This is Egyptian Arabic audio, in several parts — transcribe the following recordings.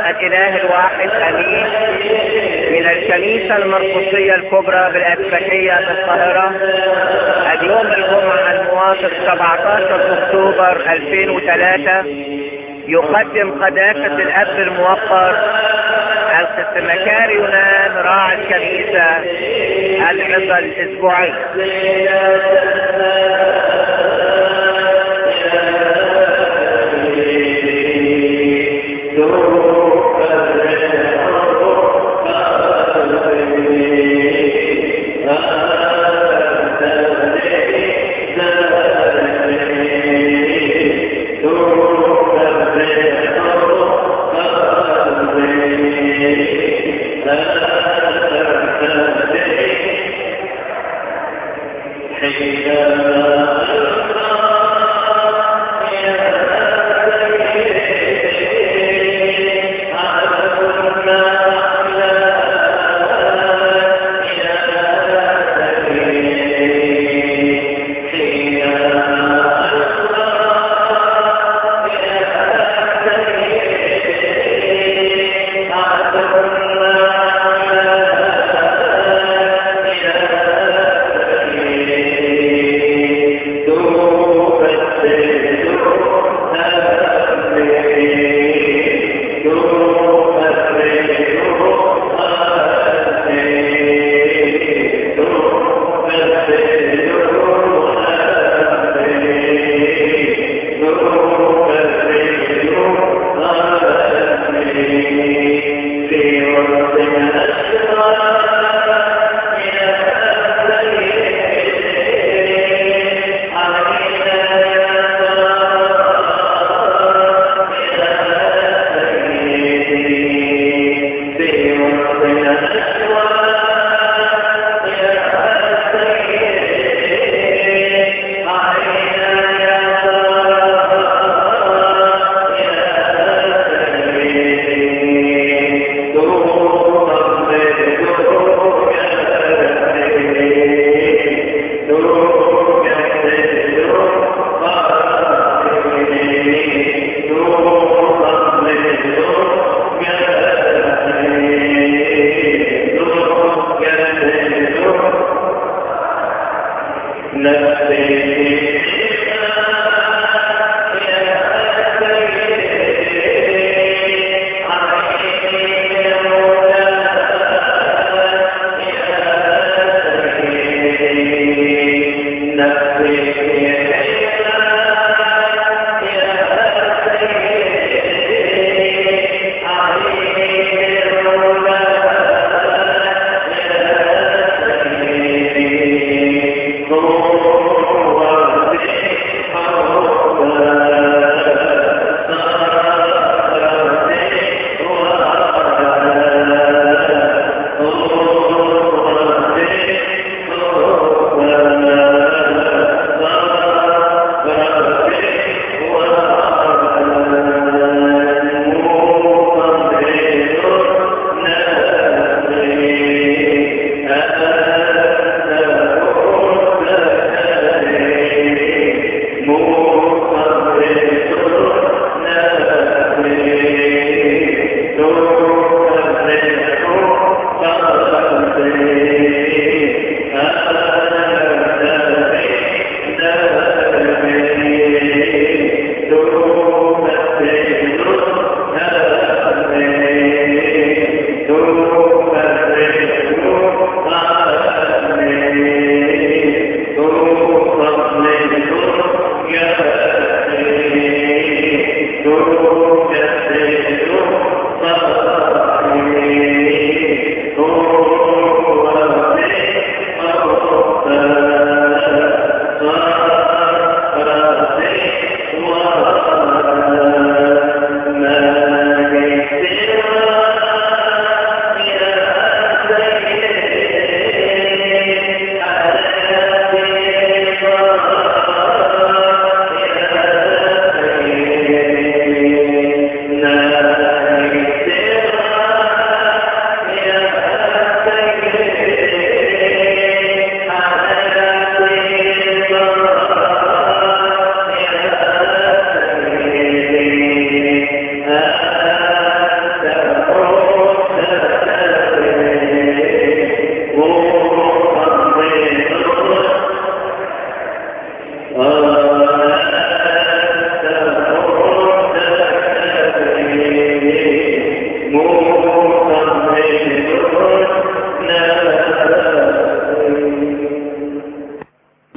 الاله الواحد امين من الكنيسة المرقسية الكبرى بالأسبكية بالقاهرة اليوم الجمعة الموافق 17 اكتوبر 2003 يقدم قداسة الاب الموقر القس مكاري يونان راعي الكنيسة العظة الاسبوعية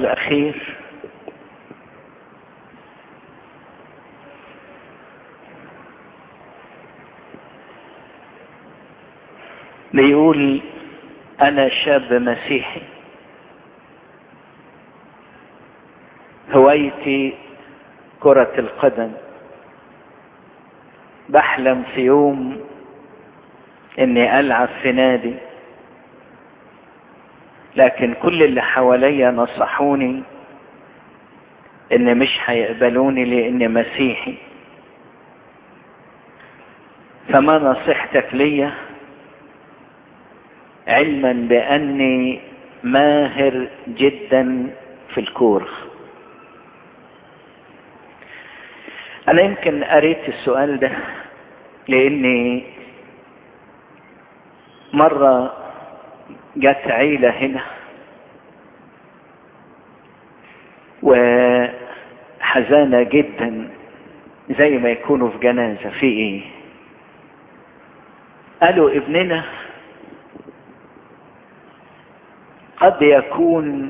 الأخير بيقول أنا شاب مسيحي هوايتي كرة القدم بحلم في يوم اني العب في نادي لكن كل اللي حواليا نصحوني ان مش هيقبلوني لاني مسيحي فما نصيحتك ليا علما باني ماهر جدا في الكوره انا يمكن قريت السؤال ده لاني مرة جت عيلة هنا وحزانة جدا زي ما يكونوا في جنازة في ايه قالوا ابننا قد يكون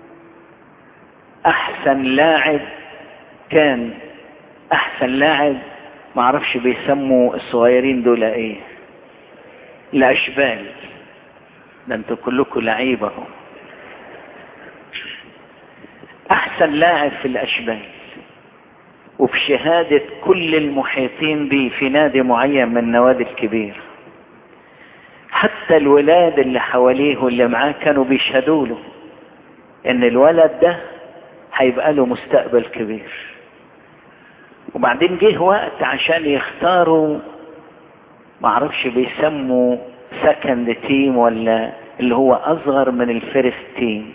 احسن لاعب كان احسن لاعب معرفش بيسموا الصغيرين دول ايه الاشبال ده انتوا كلكم لعيبة اهو احسن لاعب في الاشبال وبشهادة كل المحيطين به في نادي معين من النوادي الكبيرة حتى الولاد اللي حواليه واللي معاه كانوا بيشهدوا له ان الولد ده هيبقى له مستقبل كبير وبعدين جه وقت عشان يختاروا معرفش بيسموا سكند تيم ولا اللي هو اصغر من الفيرست تيم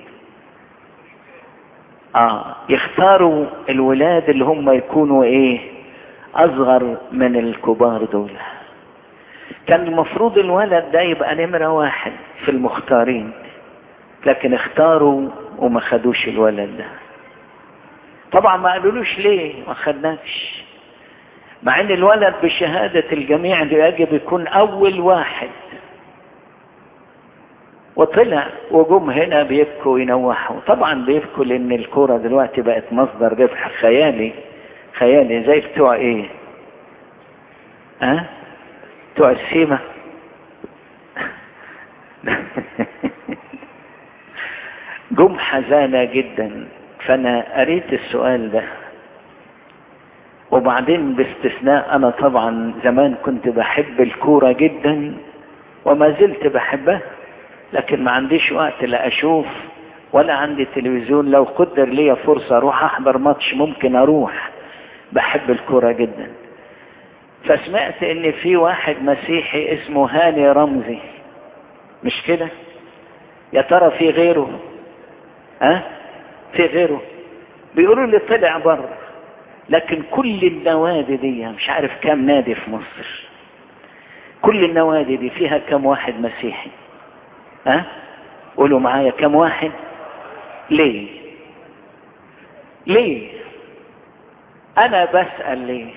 اه يختاروا الولاد اللي هم يكونوا ايه اصغر من الكبار دول كان المفروض الولد ده يبقى نمرة واحد في المختارين لكن اختاروا وما خدوش الولد ده طبعا ما قالولوش ليه ما خدناكش مع ان الولد بشهادة الجميع ده يجب يكون اول واحد وطلع وجم هنا بيبكوا وينوحوا طبعا بيبكوا لان الكورة دلوقتي بقت مصدر ربح خيالي خيالي زي بتوع ايه ها أه؟ بتوع السيمة جم حزانة جدا فانا قريت السؤال ده وبعدين باستثناء انا طبعا زمان كنت بحب الكورة جدا وما زلت بحبها لكن ما عنديش وقت لا اشوف ولا عندي تلفزيون لو قدر لي فرصة اروح احضر ماتش ممكن اروح بحب الكورة جدا فسمعت ان في واحد مسيحي اسمه هاني رمزي مش كده يا ترى في غيره ها أه؟ في غيره بيقولوا لي طلع بره لكن كل النوادي دي مش عارف كام نادي في مصر كل النوادي دي فيها كم واحد مسيحي ها أه؟ قولوا معايا كم واحد ليه ليه انا بسأل ليه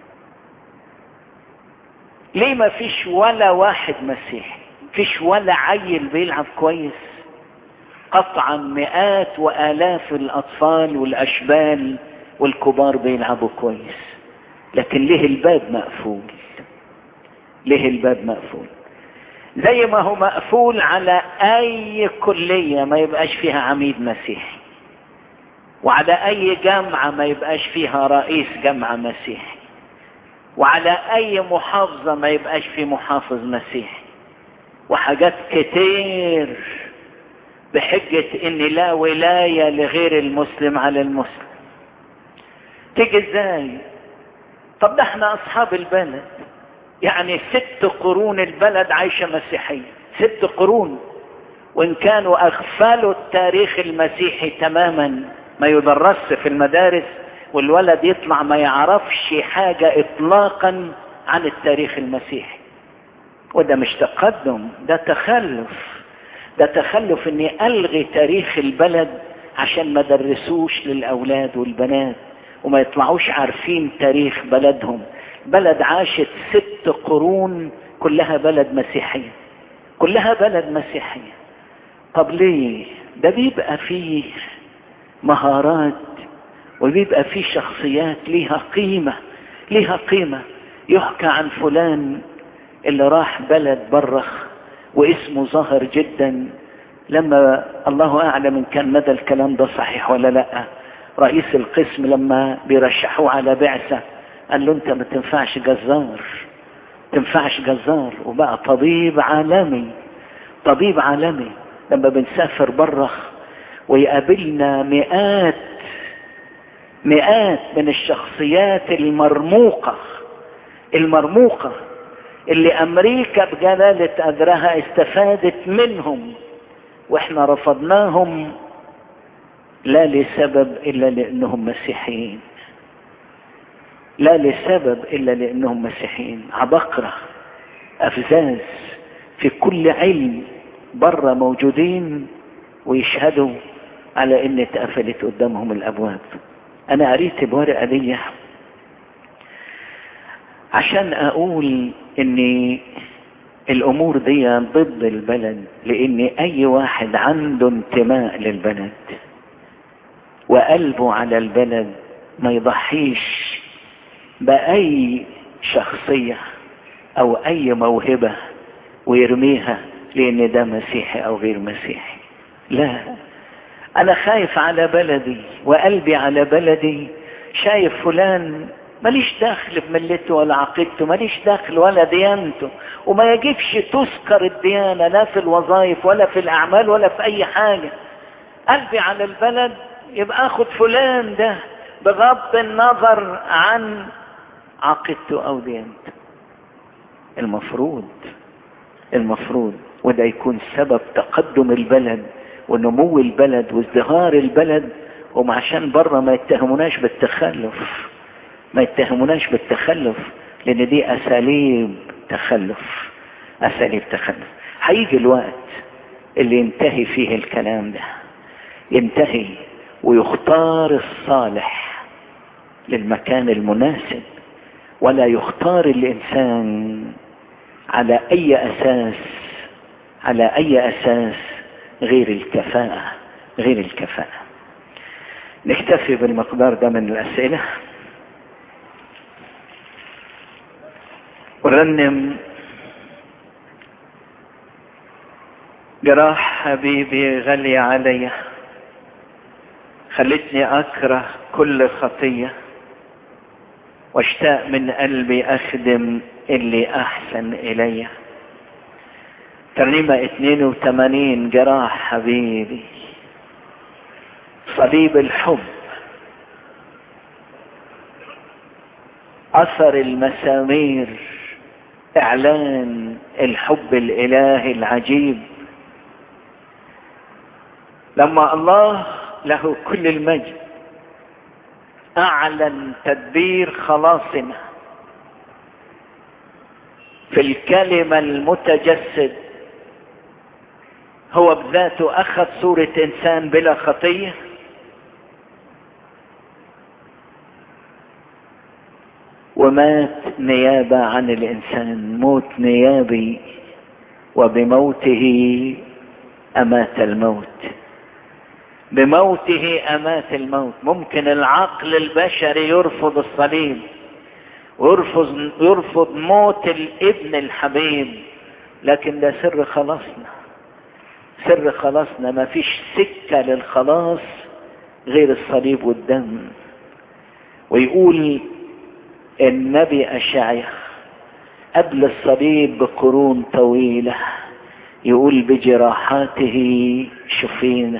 ليه ما فيش ولا واحد مسيحي فيش ولا عيل بيلعب كويس قطعا مئات والاف الاطفال والاشبال والكبار بيلعبوا كويس لكن ليه الباب مقفول ليه الباب مقفول زي ما هو مقفول على اي كلية ما يبقاش فيها عميد مسيحي وعلى اي جامعة ما يبقاش فيها رئيس جامعة مسيحي وعلى اي محافظة ما يبقاش في محافظ مسيحي وحاجات كتير بحجة ان لا ولاية لغير المسلم على المسلم تيجي ازاي طب ده احنا اصحاب البلد يعني ست قرون البلد عايشة مسيحية ست قرون وان كانوا اغفلوا التاريخ المسيحي تماما ما يدرس في المدارس والولد يطلع ما يعرفش حاجة اطلاقا عن التاريخ المسيحي وده مش تقدم ده تخلف ده تخلف اني الغي تاريخ البلد عشان ما درسوش للاولاد والبنات وما يطلعوش عارفين تاريخ بلدهم بلد عاشت ست قرون كلها بلد مسيحية كلها بلد مسيحية طب ليه ده بيبقى فيه مهارات وبيبقى في شخصيات ليها قيمة ليها قيمة يحكى عن فلان اللي راح بلد برخ واسمه ظاهر جدا لما الله اعلم ان كان مدى الكلام ده صحيح ولا لا رئيس القسم لما بيرشحوه على بعثة قال له انت ما تنفعش جزار تنفعش جزار وبقى طبيب عالمي طبيب عالمي لما بنسافر بره ويقابلنا مئات مئات من الشخصيات المرموقة المرموقة اللي امريكا بجلالة قدرها استفادت منهم واحنا رفضناهم لا لسبب الا لانهم مسيحيين لا لسبب الا لانهم مسيحيين عبقرة افزاز في كل علم بره موجودين ويشهدوا على ان اتقفلت قدامهم الابواب انا قريت الورقة دي عشان اقول ان الامور دي ضد البلد لان اي واحد عنده انتماء للبلد وقلبه على البلد ما يضحيش باي شخصية او اي موهبة ويرميها لان ده مسيحي او غير مسيحي لا انا خايف على بلدي وقلبي على بلدي شايف فلان ماليش دخل في ملته ولا عقيدته ماليش دخل ولا ديانته وما يجبش تذكر الديانة لا في الوظائف ولا في الأعمال ولا في أي حاجة قلبي على البلد يبقى أخد فلان ده بغض النظر عن عقيدته أو ديانته المفروض المفروض وده يكون سبب تقدم البلد ونمو البلد وازدهار البلد وعشان بره ما يتهموناش بالتخلف ما يتهموناش بالتخلف لان دي اساليب تخلف اساليب تخلف هيجي الوقت اللي ينتهي فيه الكلام ده ينتهي ويختار الصالح للمكان المناسب ولا يختار الانسان على اي اساس على اي اساس غير الكفاءة غير الكفاءة نكتفي بالمقدار ده من الاسئلة ورنم جراح حبيبي غالية علي خلتني اكره كل خطية واشتاق من قلبي اخدم اللي احسن الي ترنيمة 82 جراح حبيبي صليب الحب اثر المسامير اعلان الحب الالهي العجيب لما الله له كل المجد اعلن تدبير خلاصنا في الكلمة المتجسد هو بذاته اخذ صورة انسان بلا خطية ومات نيابة عن الانسان موت نيابي وبموته امات الموت بموته امات الموت ممكن العقل البشري يرفض الصليب ويرفض يرفض موت الابن الحبيب لكن ده سر خلاصنا سر خلاصنا ما فيش سكة للخلاص غير الصليب والدم ويقول النبي أشعيا قبل الصليب بقرون طويلة يقول بجراحاته شفينا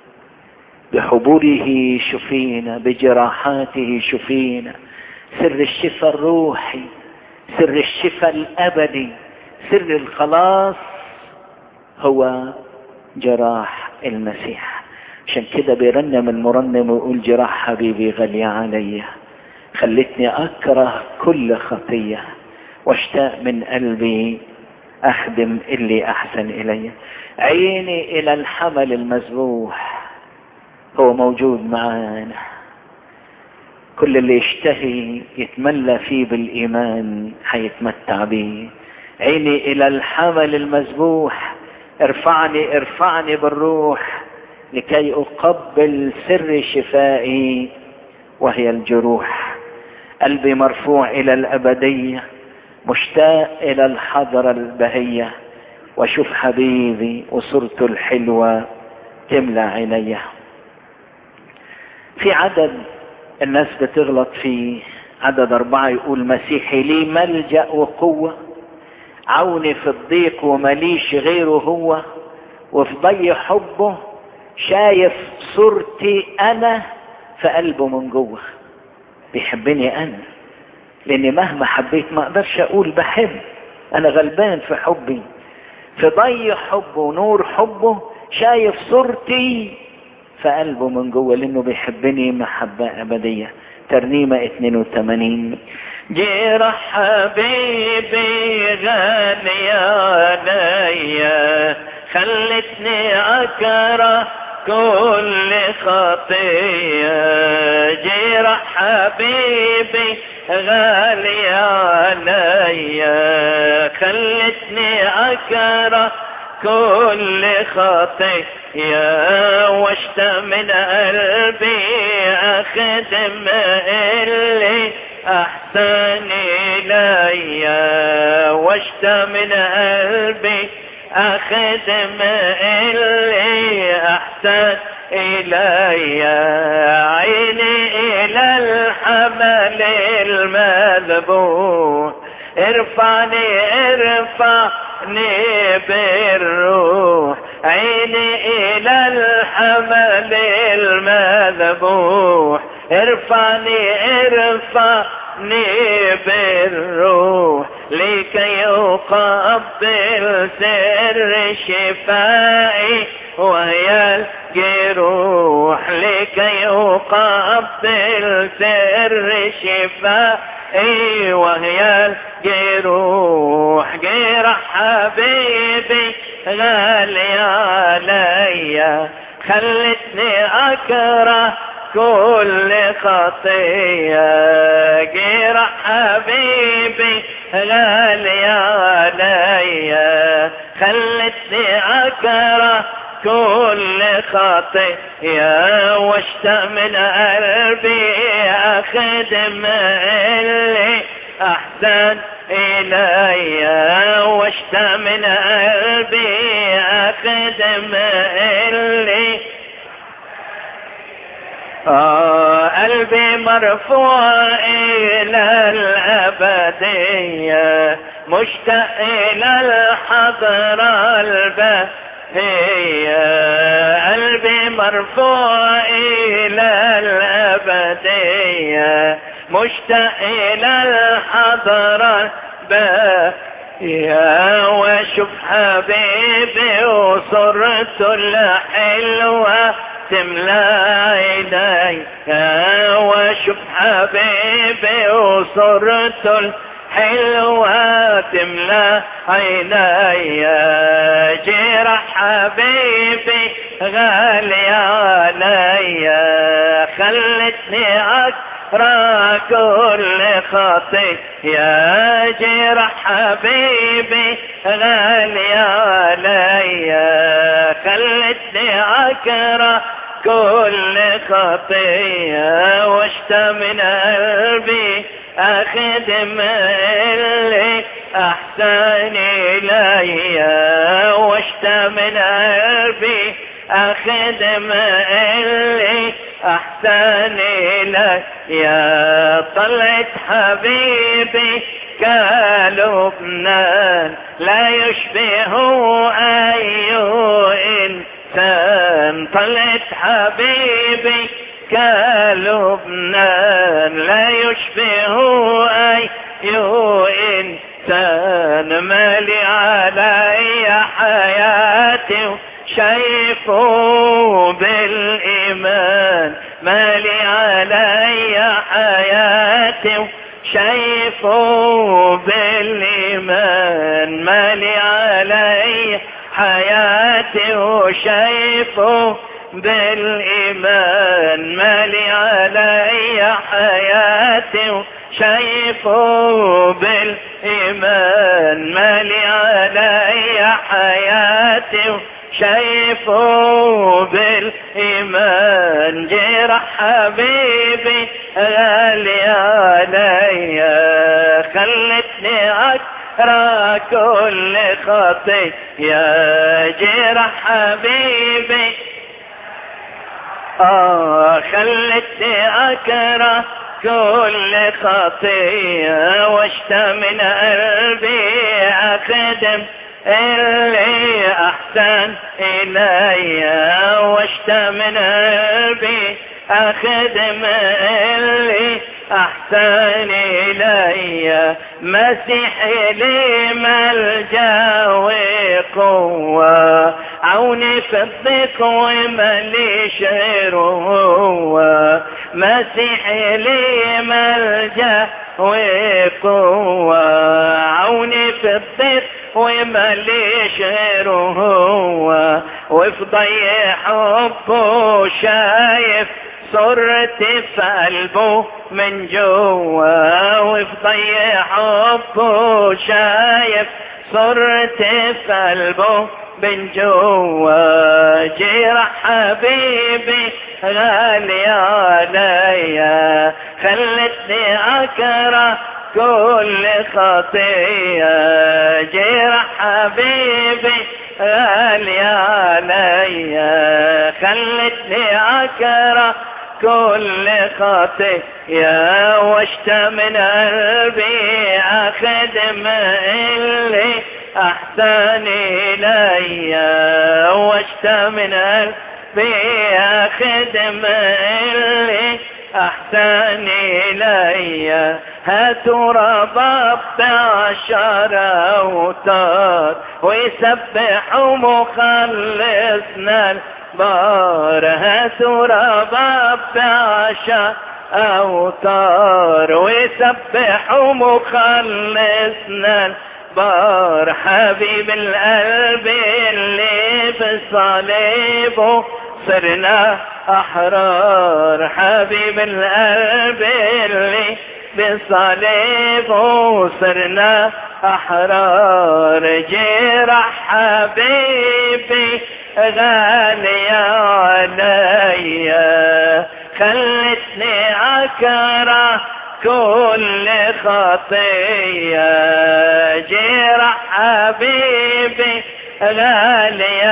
بحبوره شفينا بجراحاته شفينا سر الشفاء الروحي سر الشفاء الأبدي سر الخلاص هو جراح المسيح عشان كده بيرنم المرنم ويقول جراح حبيبي غالية علي خلتني أكره كل خطية واشتاق من قلبي أخدم اللي أحسن إلي عيني إلى الحمل المذبوح هو موجود معانا كل اللي يشتهي يتملى فيه بالإيمان هيتمتع بيه عيني إلى الحمل المذبوح ارفعني ارفعني بالروح لكي اقبل سر شفائي وهي الجروح قلبي مرفوع الى الابديه مشتاق الى الحضره البهيه واشوف حبيبي وصورته الحلوه تملى عينيه في عدد الناس بتغلط فيه عدد أربعة يقول مسيحي لي ملجأ وقوة عوني في الضيق ومليش غيره هو وفي ضي حبه شايف صورتي أنا في قلبه من جوه بيحبني أنا لأني مهما حبيت ما أقدرش أقول بحب أنا غلبان في حبي في ضي حبه ونور حبه شايف صورتي في قلبه من جوه لأنه بيحبني محبة أبدية ترنيمة 82 جرح حبيبي غالي عليا خلتني أكره كل خطية جرح حبيبي غالي عليا خلتني أكره كل خطية واشتمن قلبي أخدم اللي أحسن إليا واشتمن قلبي أخدم اللي أحسن إليا عيني إلى الحمل المذبوح ارفعني ارفعني بالروح عيني الى الحمل المذبوح ارفعني ارفعني بالروح لكي اقبل سر شفائي وهي الجروح لكي اقبل سر شفائي وهي الجروح جرح حبيبي غالي عليا خلتني اكره كل خطية جرح حبيبي غالي عليا خلتني اكره كل خطية واشتاق من قلبي اخدم اللي احسن الي واشتاق من قلبي اخدم اللي آه قلبي مرفوع إلى الأبدية مشتاق إلى الحضرة البهية قلبي مرفوع إلى الأبدية مشتاق إلى الحضرة البهية واشوف حبيبي وصورته الحلوة تملى عيني واشوف حبيبي وصورته الحلوة تملى عيني جرح حبيبي غالي عليا خلتني أكره كل خطي يا جرح حبيبي غالي عليا خلتني أكره كل خطية واشتى من قلبي أخدم اللي أحسن إليا واشتى من قلبي أخدم اللي أحسن إليا طلعت حبيبي كلبنان لا يشبه أي إنسان طلعت حبيبي كلبنان لا يشبه أي إنسان مالي علي حياتي شايفه بالإيمان مالي علي حياتي شايفه بالإيمان مالي علي حياتي وشايفه بالإيمان مالي علي حياتي شايفه بالإيمان مالي علي حياتي شايفه بالإيمان جرح حبيبي غالي عليا خلتني أكره كل خطي يا جرح حبيبي آه خلتني أكره كل خطية واشتمن قلبي أخدم اللي أحسن إلي واشتمن قلبي أخدم اللي أحسن إلي مسيحي لي ملجأ وقوة عوني في الضيق ومليش غيره مسيحي لي ملجأ وقوة عوني في الضيق ومليش غيره هو وفي ضي حبه شايف صرت في قلبه من جوا وفي ضي حبه شايف صرت في قلبه من جوا جرح حبيبي غالي عليا خلتني اكره كل خطية جرح حبيبي غالي عليا خلتني اكره كل خطية واشتمن قلبي اخدم اللي احسن الي واشتمن قلبي اخدم اللي احسن الي هاتوا رباب عشر اوتار ويسبحوا مخلصنا البار هاتوا رباب عشر اوتار ويسبحوا مخلصنا البار حبيب القلب اللي بصليبه صرنا احرار حبيب القلب اللي بصليبه صرنا احرار جرح حبيبي غالي عليا خلتني اكره كل خطية جرح حبيبي غالي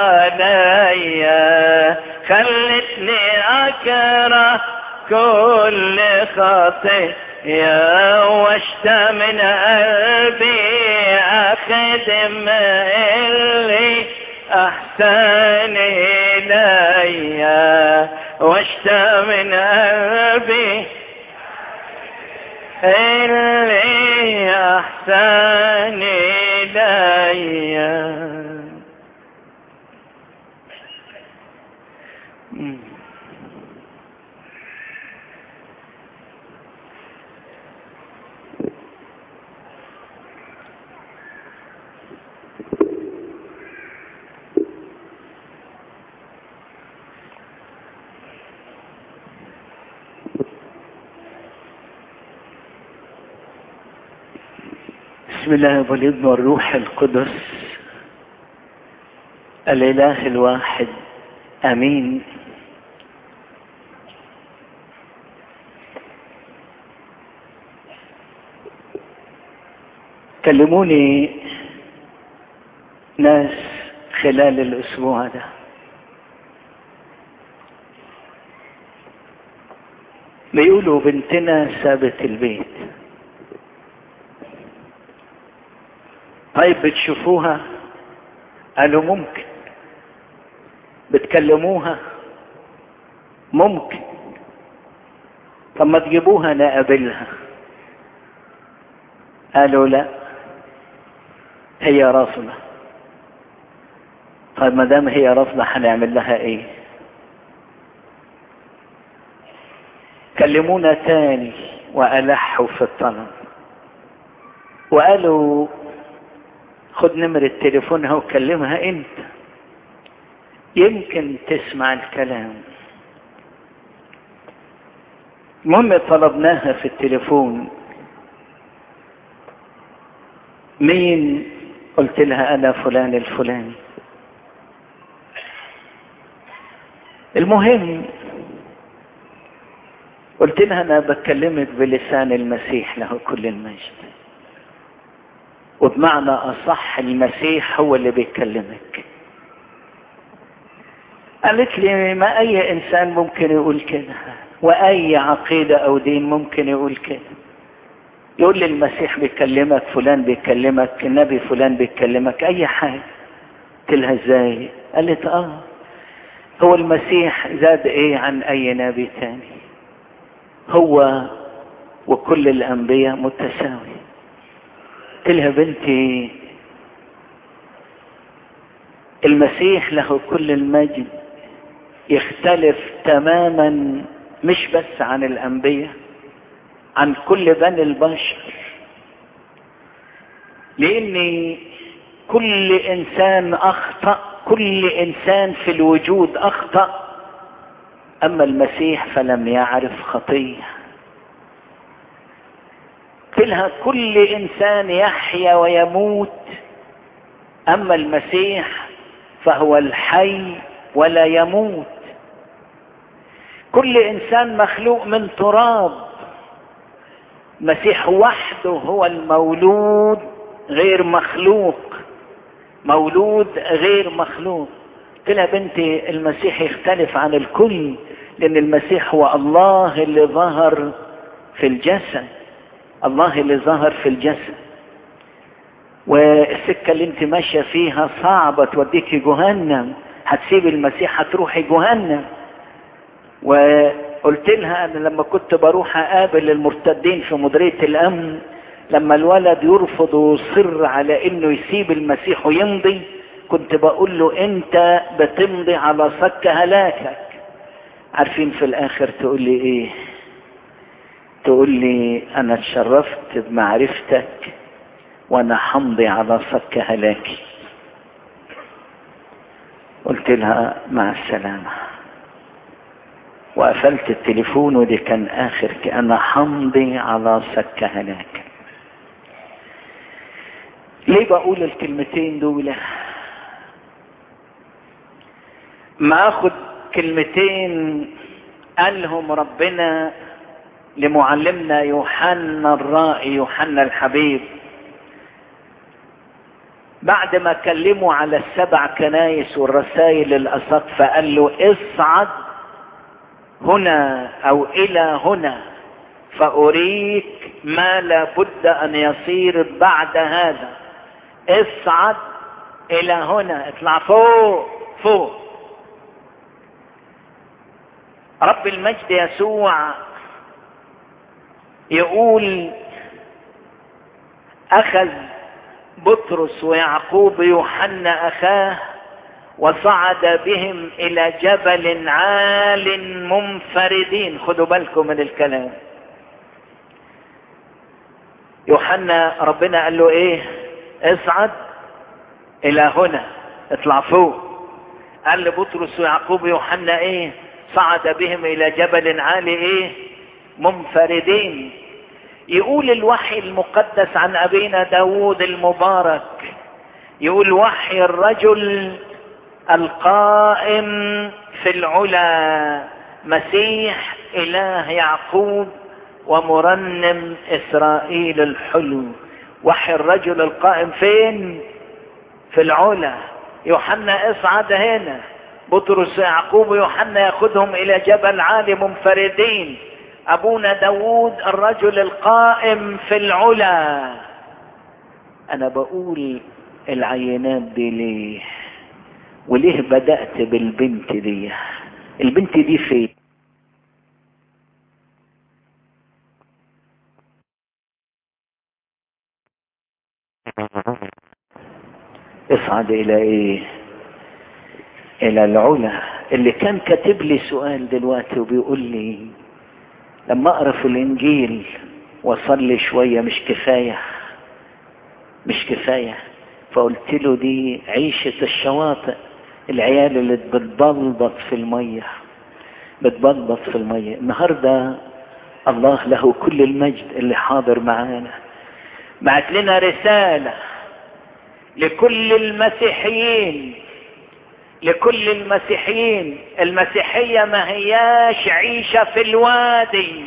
عليا خلتني اكره كل خطية واشتمن قلبي اخدم اللي احسن الي واشتمن قلبي اللي احسن الي بسم الله والابن والروح القدس الاله الواحد امين كلموني ناس خلال الاسبوع ده بيقولوا بنتنا سابت البيت طيب بتشوفوها قالوا ممكن بتكلموها ممكن طب ما تجيبوها نقابلها قالوا لا هي رافضة طيب ما دام هي رافضة هنعمل لها ايه كلمونا تاني وألحوا في الطلب وقالوا خد نمرة تليفونها وكلمها انت يمكن تسمع الكلام المهم طلبناها في التليفون مين قلت لها انا فلان الفلاني المهم قلت لها انا بكلمك بلسان المسيح له كل المجد وبمعنى اصح المسيح هو اللي بيكلمك قالت لي ما اي انسان ممكن يقول كده واي عقيدة او دين ممكن يقول كده يقول لي المسيح بيكلمك فلان بيكلمك النبي فلان بيكلمك اي حاجة قلت لها ازاي قالت اه هو المسيح زاد ايه عن اي نبي تاني هو وكل الانبياء متساوي قلت لها بنتي المسيح له كل المجد يختلف تماما مش بس عن الانبياء عن كل بني البشر لان كل انسان اخطا كل انسان في الوجود اخطا اما المسيح فلم يعرف خطيه قلها كل انسان يحيا ويموت اما المسيح فهو الحي ولا يموت كل انسان مخلوق من تراب المسيح وحده هو المولود غير مخلوق مولود غير مخلوق قلت لها بنتي المسيح يختلف عن الكل لان المسيح هو الله اللي ظهر في الجسد الله اللي ظهر في الجسد والسكه اللي انت ماشيه فيها صعبه توديكي جهنم هتسيب المسيح هتروحي جهنم وقلت لها انا لما كنت بروح اقابل المرتدين في مديريه الامن لما الولد يرفض ويصر على انه يسيب المسيح ويمضي كنت بقول له انت بتمضي على صك هلاكك عارفين في الاخر تقول لي ايه تقول لي انا اتشرفت بمعرفتك وانا حمضي على صك هلاكي قلت لها مع السلامة وقفلت التليفون ودي كان اخر انا حمضي على صك هلاك ليه بقول الكلمتين دول ما اخد كلمتين قالهم ربنا لمعلمنا يوحنا الرائي يوحنا الحبيب بعد ما كلموا على السبع كنايس والرسائل الأساق فقال له اصعد هنا أو إلى هنا فأريك ما لابد أن يصير بعد هذا اصعد إلى هنا اطلع فوق فوق رب المجد يسوع يقول أخذ بطرس ويعقوب يوحنا اخاه وصعد بهم الى جبل عال منفردين خدوا بالكم من الكلام يوحنا ربنا قال له ايه اصعد الى هنا اطلع فوق قال لبطرس ويعقوب يوحنا ايه صعد بهم الى جبل عالي ايه منفردين يقول الوحي المقدس عن أبينا داود المبارك يقول وحي الرجل القائم في العلا مسيح إله يعقوب ومرنم إسرائيل الحلو وحي الرجل القائم فين في العلا يوحنا اصعد هنا بطرس يعقوب ويوحنا ياخذهم الى جبل عالي منفردين ابونا داود الرجل القائم في العلا انا بقول العينات دي ليه وليه بدأت بالبنت دي البنت دي فين اصعد الى ايه الى العلا اللي كان كاتب لي سؤال دلوقتي وبيقول لي لما اقرا في الانجيل واصلي شويه مش كفايه مش كفايه فقلت له دي عيشه الشواطئ العيال اللي بتبلبط في الميه بتبلبط في الميه النهارده الله له كل المجد اللي حاضر معانا بعت لنا رساله لكل المسيحيين لكل المسيحيين المسيحية ما هياش عيشة في الوادي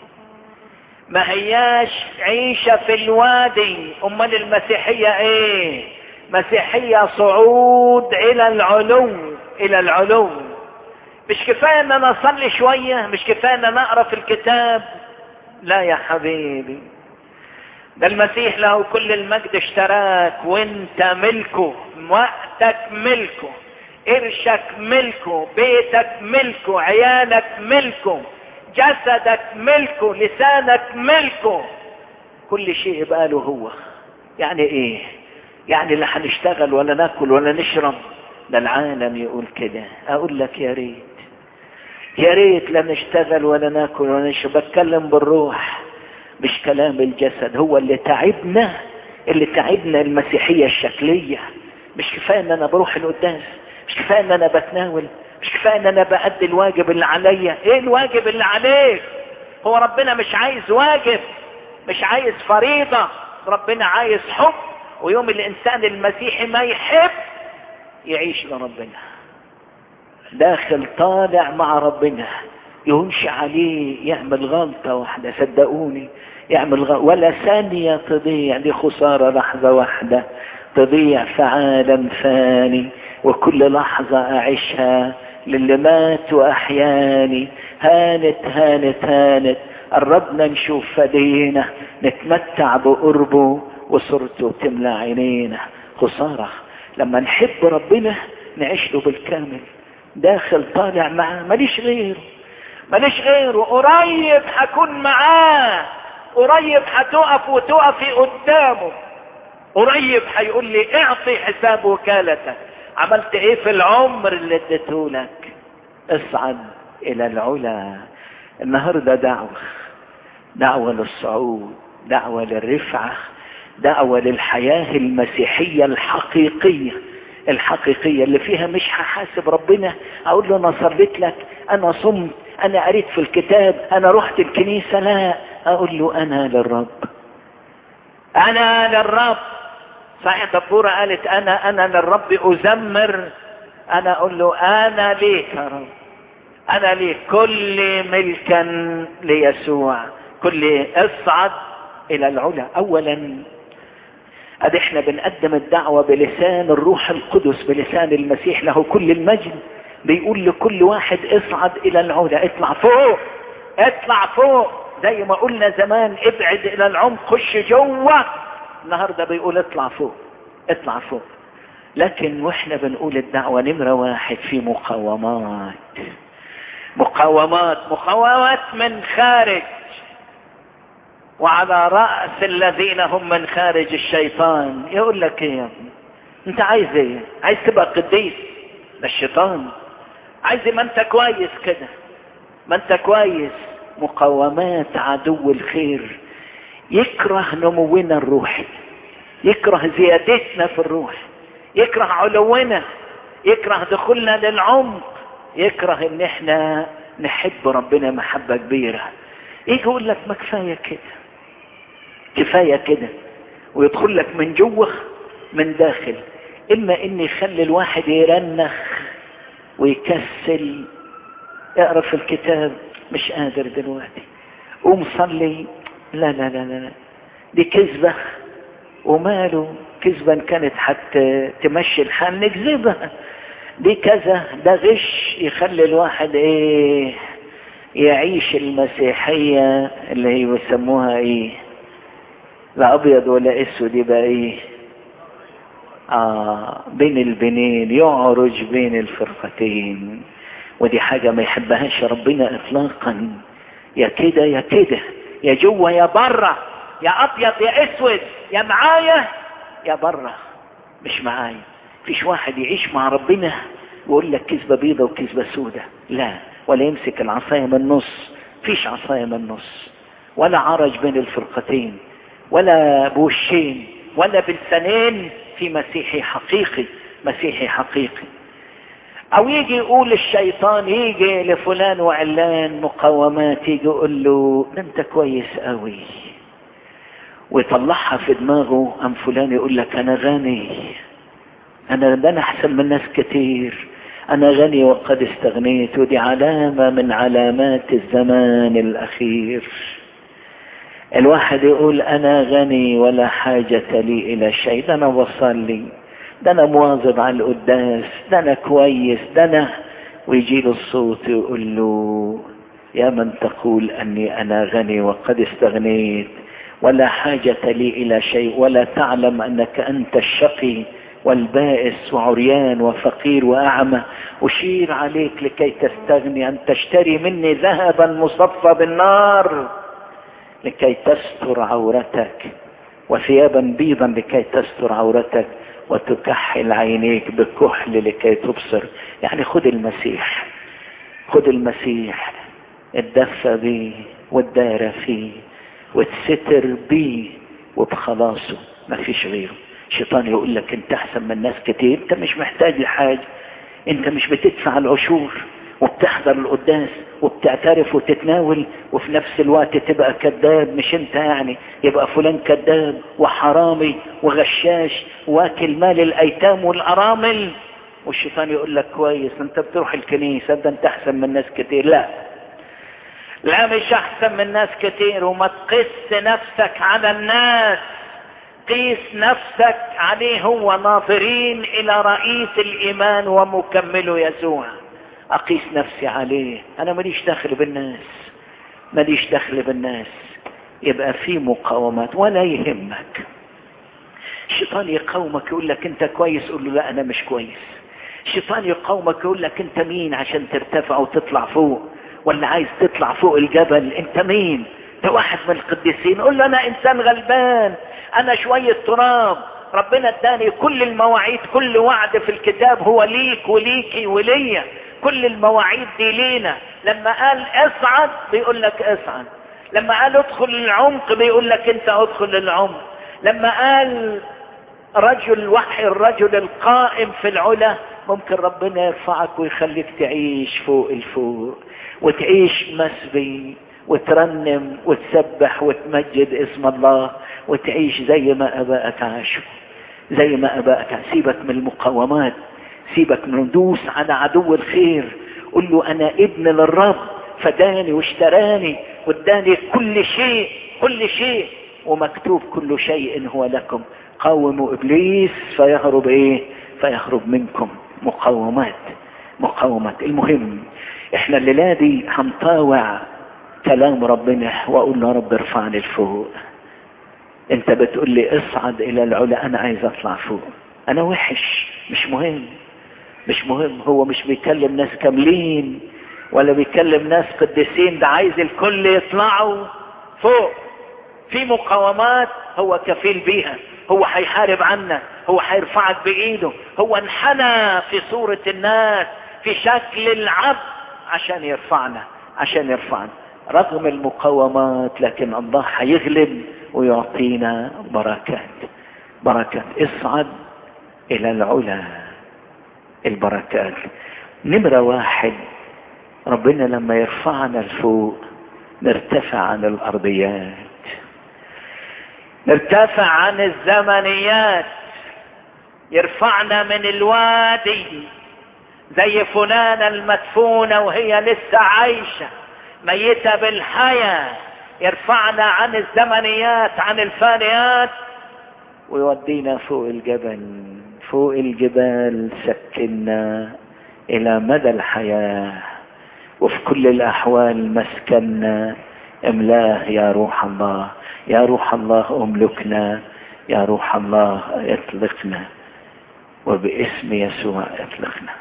ما هياش عيشة في الوادي امال المسيحية ايه مسيحية صعود الى العلو الى العلو مش كفاية ان انا اصلي شوية مش كفاية ان انا اقرا في الكتاب لا يا حبيبي ده المسيح له كل المجد اشتراك وانت ملكه وقتك ملكه قرشك ملكه بيتك ملكه عيالك ملكه جسدك ملكه لسانك ملكه كل شيء يبقى له هو يعني ايه يعني لا هنشتغل ولا ناكل ولا نشرب ده العالم يقول كده اقول لك يا ريت يا ريت لا نشتغل ولا ناكل ولا نشرب بتكلم بالروح مش كلام الجسد هو اللي تعبنا اللي تعبنا المسيحية الشكلية مش كفاية ان انا بروح القداس مش كفاية ان انا بتناول مش كفاية ان انا بأدي الواجب اللي عليا ايه الواجب اللي عليك هو ربنا مش عايز واجب مش عايز فريضة ربنا عايز حب ويوم الانسان المسيحي ما يحب يعيش لربنا داخل طالع مع ربنا يهونش عليه يعمل غلطة واحدة صدقوني يعمل غلطة ولا ثانية تضيع دي خسارة لحظة واحدة تضيع في عالم ثاني وكل لحظة أعيشها للي مات وأحياني هانت هانت هانت قربنا نشوف فدينا نتمتع بقربه وصورته تملى عينينا خسارة لما نحب ربنا نعيش له بالكامل داخل طالع معاه ماليش غيره ماليش غيره قريب هكون معاه قريب هتقف وتقفي قدامه قريب هيقول لي اعطي حساب وكالتك عملت ايه في العمر اللي اديته لك اصعد الى العلا النهارده دعوه دعوه للصعود دعوه للرفعه دعوه للحياه المسيحيه الحقيقيه الحقيقيه اللي فيها مش هحاسب ربنا اقول له انا صليت لك انا صمت انا قريت في الكتاب انا رحت الكنيسه لا اقول له انا للرب انا للرب صحيح دبورة قالت انا انا للرب ازمر انا اقول له انا ليك يا رب انا ليك كل ملكا ليسوع كل اصعد الى العلا اولا ادي احنا بنقدم الدعوة بلسان الروح القدس بلسان المسيح له كل المجد بيقول لكل واحد اصعد الى العلا اطلع فوق اطلع فوق زي ما قلنا زمان ابعد الى العمق خش جوه النهارده بيقول اطلع فوق اطلع فوق لكن واحنا بنقول الدعوة نمرة واحد في مقاومات مقاومات مقاومات من خارج وعلى رأس الذين هم من خارج الشيطان يقول لك ايه يا ابني انت عايز ايه عايز تبقى قديس ده الشيطان عايز ما انت كويس كده ما انت كويس مقاومات عدو الخير يكره نمونا الروحي يكره زيادتنا في الروح يكره علونا يكره دخولنا للعمق يكره ان احنا نحب ربنا محبة كبيرة يجي يقول لك ما كفاية كده كفاية كده ويدخل لك من جوه من داخل اما ان يخلي الواحد يرنخ ويكسل اقرا في الكتاب مش قادر دلوقتي قوم صلي لا لا لا لا دي كذبة وماله كذبة كانت حتى تمشي الحال نكذبها دي كذا ده غش يخلي الواحد ايه يعيش المسيحية اللي هي بيسموها ايه لا ابيض ولا اسود يبقى ايه اه بين البنين يعرج بين الفرقتين ودي حاجة ما يحبهاش ربنا اطلاقا يا كده يا كده يا جوه يا بره يا ابيض يا اسود يا معايا يا بره مش معايا فيش واحد يعيش مع ربنا ويقول لك كذبة بيضة وكذبة سودة لا ولا يمسك العصاية من النص فيش عصاية من النص ولا عرج بين الفرقتين ولا بوشين ولا بلسانين في مسيحي حقيقي مسيحي حقيقي او يجي يقول الشيطان يجي لفلان وعلان مقاومات يجي يقول له ده انت كويس قوي ويطلعها في دماغه ام فلان يقول لك انا غني انا ده انا احسن من ناس كتير انا غني وقد استغنيت ودي علامة من علامات الزمان الاخير الواحد يقول انا غني ولا حاجة لي الى شيء ده انا بصلي ده انا مواظب على القداس ده انا كويس ده انا ويجي له الصوت يقول له يا من تقول اني انا غني وقد استغنيت ولا حاجة لي الى شيء ولا تعلم انك انت الشقي والبائس وعريان وفقير واعمى اشير عليك لكي تستغني ان تشتري مني ذهبا مصفى بالنار لكي تستر عورتك وثيابا بيضا لكي تستر عورتك وتكحل عينيك بكحل لكي تبصر يعني خد المسيح خد المسيح اتدفى بيه واتدارى فيه وتستر بيه وبخلاصه ما فيش غيره الشيطان يقول لك انت احسن من ناس كتير انت مش محتاج لحاجة انت مش بتدفع العشور وبتحضر القداس وبتعترف وتتناول وفي نفس الوقت تبقى كذاب مش انت يعني يبقى فلان كذاب وحرامي وغشاش واكل مال الايتام والارامل والشيطان يقول لك كويس انت بتروح الكنيسة ده انت احسن من ناس كتير لا لا مش احسن من ناس كتير وما تقس نفسك على الناس قيس نفسك عليه هو ناظرين الى رئيس الايمان ومكمله يسوع اقيس نفسي عليه انا ماليش دخل بالناس ماليش دخل بالناس يبقى في مقاومات ولا يهمك الشيطان يقاومك يقول لك انت كويس قول له لا انا مش كويس الشيطان يقاومك يقول لك انت مين عشان ترتفع وتطلع فوق ولا عايز تطلع فوق الجبل انت مين ده واحد من القديسين قول له انا انسان غلبان انا شوية تراب ربنا اداني كل المواعيد كل وعد في الكتاب هو ليك وليكي وليا كل المواعيد دي لينا لما قال اصعد بيقول لك اصعد لما قال ادخل العمق بيقول لك انت ادخل العمق لما قال رجل وحي الرجل القائم في العلا ممكن ربنا يرفعك ويخليك تعيش فوق الفوق وتعيش مسبي وترنم وتسبح وتمجد اسم الله وتعيش زي ما ابائك عاشوا زي ما ابائك عاشوا. سيبك من المقاومات سيبك من دوس على عدو الخير قل له انا ابن للرب فداني واشتراني واداني كل شيء كل شيء ومكتوب كل شيء هو لكم قاوموا ابليس فيهرب ايه فيهرب منكم مقاومات مقاومات المهم احنا الليله دي هنطاوع كلام ربنا واقول له يا رب ارفعني لفوق انت بتقول لي اصعد الى العلا انا عايز اطلع فوق انا وحش مش مهم مش مهم هو مش بيكلم ناس كاملين ولا بيكلم ناس قديسين ده عايز الكل يطلعوا فوق في مقاومات هو كفيل بيها هو هيحارب عنا هو هيرفعك بايده هو انحنى في صورة الناس في شكل العبد عشان يرفعنا عشان يرفعنا رغم المقاومات لكن الله هيغلب ويعطينا بركات بركات اصعد الى العلا البركات نمرة واحد ربنا لما يرفعنا لفوق نرتفع عن الارضيات نرتفع عن الزمنيات يرفعنا من الوادي زي فلانة المدفونة وهي لسه عايشة ميتة بالحياة يرفعنا عن الزمنيات عن الفانيات ويودينا فوق الجبل فوق الجبال سكنا الى مدى الحياة وفي كل الاحوال مسكنا املاه يا روح الله يا روح الله املكنا يا روح الله اطلقنا وباسم يسوع اطلقنا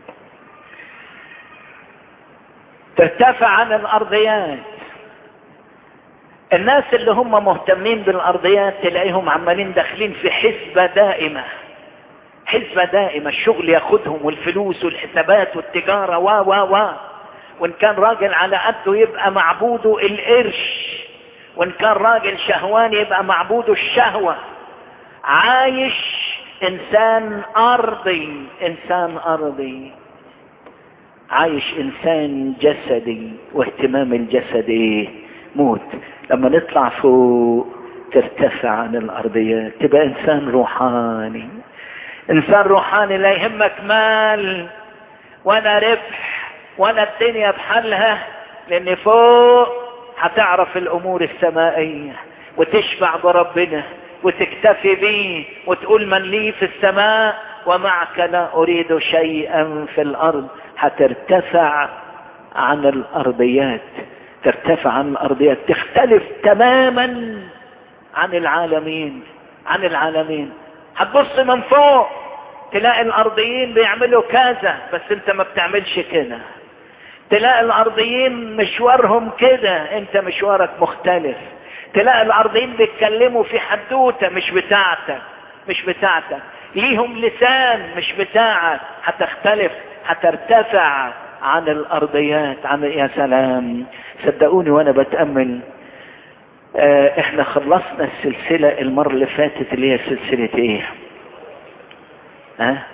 ترتفع عن الارضيات الناس اللي هم مهتمين بالارضيات تلاقيهم عمالين داخلين في حسبة دائمة حسبة دائمة الشغل ياخدهم والفلوس والحسابات والتجارة و و و وان كان راجل على قده يبقى معبوده القرش وان كان راجل شهوان يبقى معبوده الشهوة عايش انسان ارضي انسان ارضي عايش انسان جسدي واهتمام الجسد ايه موت لما نطلع فوق ترتفع عن الارضيات تبقى انسان روحاني انسان روحاني لا يهمك مال ولا ربح ولا الدنيا بحالها لان فوق هتعرف الامور السمائية وتشبع بربنا وتكتفي بيه وتقول من لي في السماء ومعك لا اريد شيئا في الارض هترتفع عن الارضيات ترتفع عن الارضيات تختلف تماما عن العالمين عن العالمين هتبص من فوق تلاقي الارضيين بيعملوا كذا بس انت ما بتعملش كده تلاقي الارضيين مشوارهم كده انت مشوارك مختلف تلاقي الارضيين بيتكلموا في حدوته مش بتاعتك مش بتاعتك ليهم لسان مش بتاعك هتختلف هترتفع عن الارضيات عن يا سلام صدقوني وانا بتامل اه احنا خلصنا السلسله المره اللي فاتت اللي هي سلسله ايه ها أه؟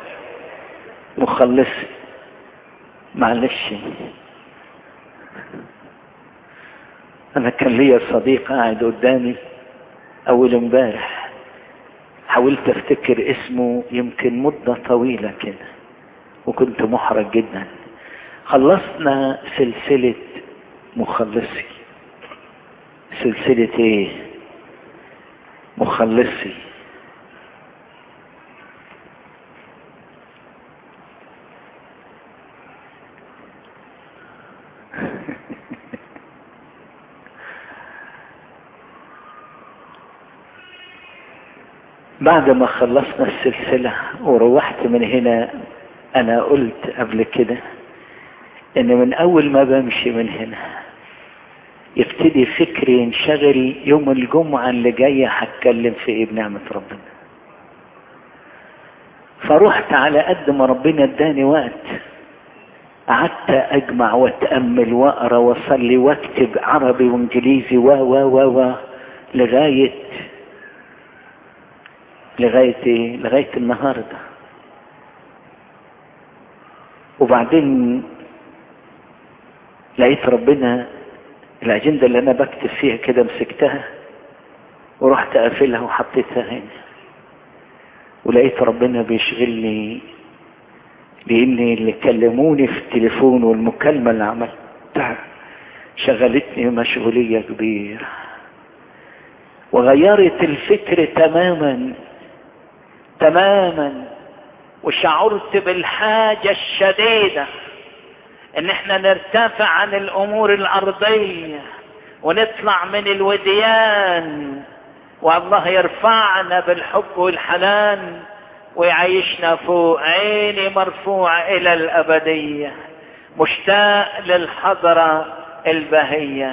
مخلص معلش انا كان ليا صديق قاعد قدامي اول امبارح حاولت افتكر اسمه يمكن مدة طويلة كده وكنت محرج جدا خلصنا سلسلة مخلصي سلسلة ايه مخلصي بعد ما خلصنا السلسلة وروحت من هنا انا قلت قبل كده ان من اول ما بمشي من هنا يبتدي فكري ينشغل يوم الجمعة اللي جاية هتكلم في ايه بنعمة ربنا فروحت على قد ما ربنا اداني وقت قعدت اجمع واتامل واقرا واصلي واكتب عربي وانجليزي و و و و لغايه لغايه ايه لغايه النهارده وبعدين لقيت ربنا الاجنده اللي انا بكتب فيها كده مسكتها ورحت قافلها وحطيتها هنا ولقيت ربنا بيشغلني لان اللي كلموني في التليفون والمكالمة اللي عملتها شغلتني مشغولية كبيرة وغيرت الفكر تماما تماما وشعرت بالحاجة الشديدة ان احنا نرتفع عن الامور الارضية ونطلع من الوديان والله يرفعنا بالحب والحنان ويعيشنا فوق عيني مرفوعة الى الابدية مشتاق للحضرة البهية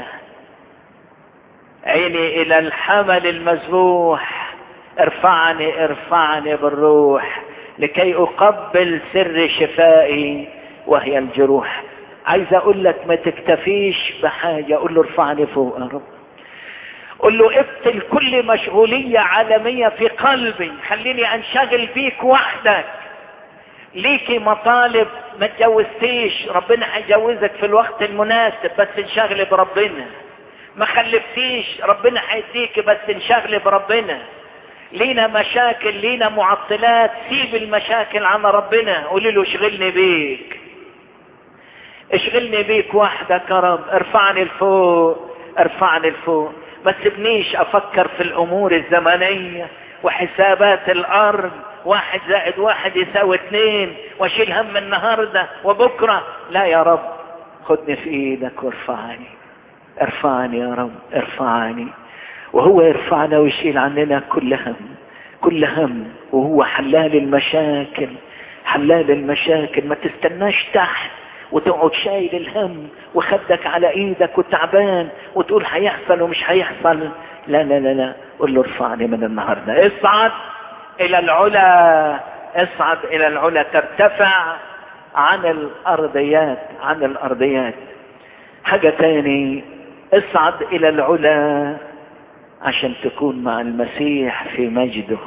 عيني الى الحمل المذبوح ارفعني ارفعني بالروح لكي اقبل سر شفائي وهي الجروح عايز اقول لك ما تكتفيش بحاجة اقول له ارفعني فوق يا رب قل له ابطل كل مشغولية عالمية في قلبي خليني انشغل بيك وحدك ليكي مطالب ما تجوزتيش ربنا هيجوزك في الوقت المناسب بس انشغلي بربنا ما خلفتيش ربنا هيديك بس انشغلي بربنا لينا مشاكل لينا معطلات سيب المشاكل عن ربنا قولي له اشغلني بيك اشغلني بيك وحدك يا رب ارفعني لفوق ارفعني لفوق ما تسيبنيش افكر في الامور الزمنية وحسابات الارض واحد زائد واحد يساوي اتنين واشيل هم النهاردة وبكرة لا يا رب خدني في ايدك وارفعني ارفعني يا رب ارفعني وهو يرفعنا ويشيل عننا كل هم كل هم وهو حلال المشاكل حلال المشاكل ما تستناش تحت وتقعد شايل الهم وخدك على ايدك وتعبان وتقول هيحصل ومش هيحصل لا لا لا لا قول له ارفعني من النهارده اصعد الى العلا اصعد الى العلا ترتفع عن الارضيات عن الارضيات حاجة تاني اصعد الى العلا عشان تكون مع المسيح في مجده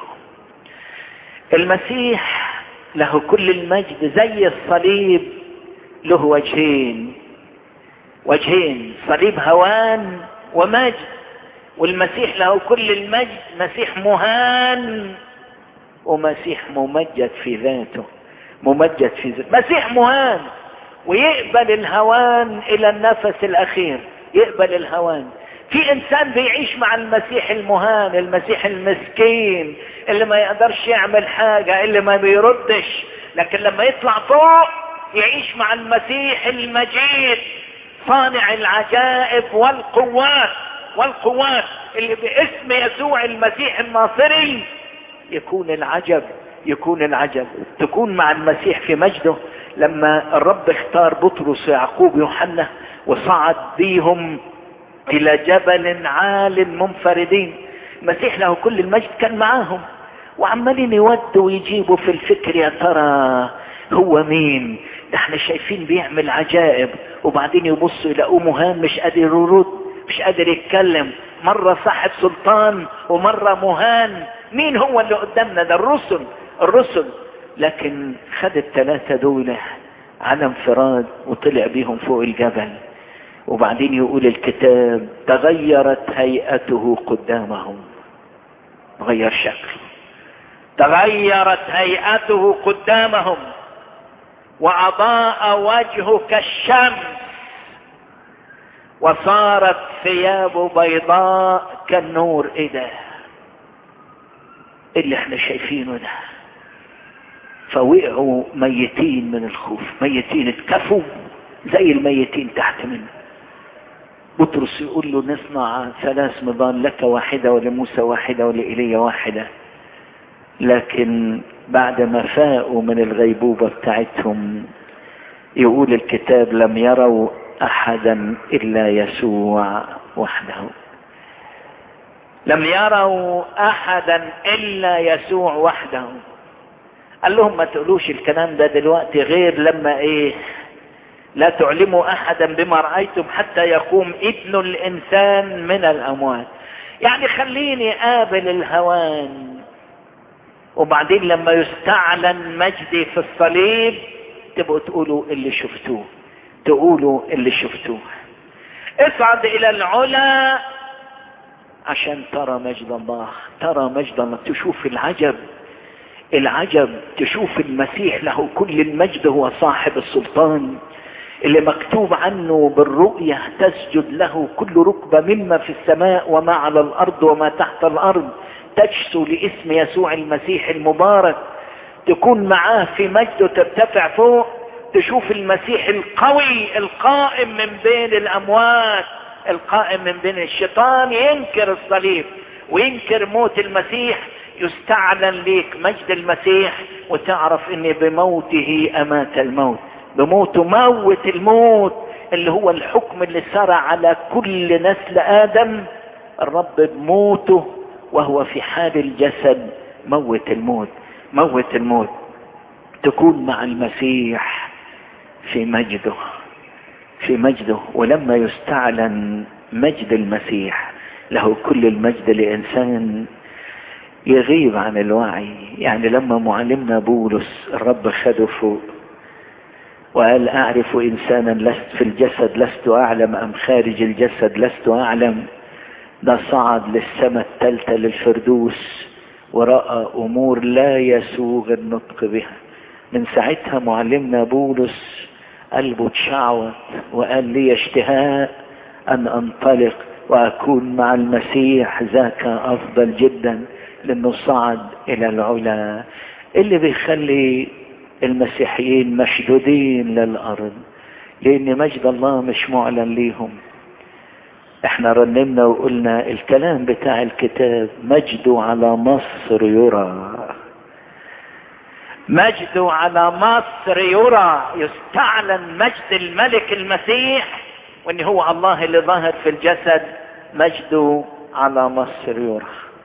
المسيح له كل المجد زي الصليب له وجهين وجهين صليب هوان ومجد والمسيح له كل المجد مسيح مهان ومسيح ممجد في ذاته ممجد في ذل مسيح مهان ويقبل الهوان الى النفس الاخير يقبل الهوان في انسان بيعيش مع المسيح المهان المسيح المسكين اللي ما يقدرش يعمل حاجة اللي ما بيردش لكن لما يطلع فوق يعيش مع المسيح المجيد صانع العجائب والقوات والقوات اللي باسم يسوع المسيح الناصري يكون العجب يكون العجب تكون مع المسيح في مجده لما الرب اختار بطرس ويعقوب ويوحنا وصعد بيهم الى جبل عال منفردين المسيح له كل المجد كان معاهم وعمالين يودوا ويجيبوا في الفكر يا ترى هو مين ده احنا شايفين بيعمل عجائب وبعدين يبصوا يلاقوه مهان مش قادر يرد مش قادر يتكلم مرة صاحب سلطان ومرة مهان مين هو اللي قدامنا ده الرسل الرسل لكن خد الثلاثة دول على انفراد وطلع بيهم فوق الجبل وبعدين يقول الكتاب تغيرت هيئته قدامهم غير شكله تغيرت هيئته قدامهم واضاء وجهه كالشمس وصارت ثيابه بيضاء كالنور ايه ده اللي احنا شايفينه ده فوقعوا ميتين من الخوف ميتين اتكفوا زي الميتين تحت منه بطرس يقول له نصنع ثلاث مضان لك واحدة ولموسى واحدة ولإيليا واحدة لكن بعد ما فاقوا من الغيبوبة بتاعتهم يقول الكتاب لم يروا أحدا إلا يسوع وحده لم يروا أحدا إلا يسوع وحده قال لهم ما تقولوش الكلام ده دلوقتي غير لما ايه لا تعلموا احدا بما رأيتم حتى يقوم ابن الانسان من الاموات يعني خليني قابل الهوان وبعدين لما يستعلن مجدي في الصليب تبقوا تقولوا اللي شفتوه تقولوا اللي شفتوه اصعد الى العلا عشان ترى مجد الله ترى مجد الله تشوف العجب العجب تشوف المسيح له كل المجد هو صاحب السلطان اللي مكتوب عنه بالرؤية تسجد له كل ركبة مما في السماء وما على الأرض وما تحت الأرض تجسو لاسم يسوع المسيح المبارك تكون معاه في مجده ترتفع فوق تشوف المسيح القوي القائم من بين الأموات القائم من بين الشيطان ينكر الصليب وينكر موت المسيح يستعلن ليك مجد المسيح وتعرف ان بموته امات الموت بموته موت الموت اللي هو الحكم اللي سرى على كل نسل ادم الرب بموته وهو في حال الجسد موت الموت موت الموت تكون مع المسيح في مجده في مجده ولما يستعلن مجد المسيح له كل المجد لإنسان يغيب عن الوعي يعني لما معلمنا بولس الرب خده فوق وقال أعرف إنسانا لست في الجسد لست أعلم أم خارج الجسد لست أعلم ده صعد للسماء الثالثة للفردوس ورأى أمور لا يسوغ النطق بها من ساعتها معلمنا بولس قلبه اتشعوط وقال لي اشتهاء أن أنطلق وأكون مع المسيح ذاك أفضل جدا لأنه صعد إلى العلا اللي بيخلي المسيحيين مشدودين للأرض لأن مجد الله مش معلن ليهم احنا رنمنا وقلنا الكلام بتاع الكتاب مجده على مصر يرى مجده على مصر يرى يستعلن مجد الملك المسيح وان هو الله اللي ظاهر في الجسد مجده على مصر يرى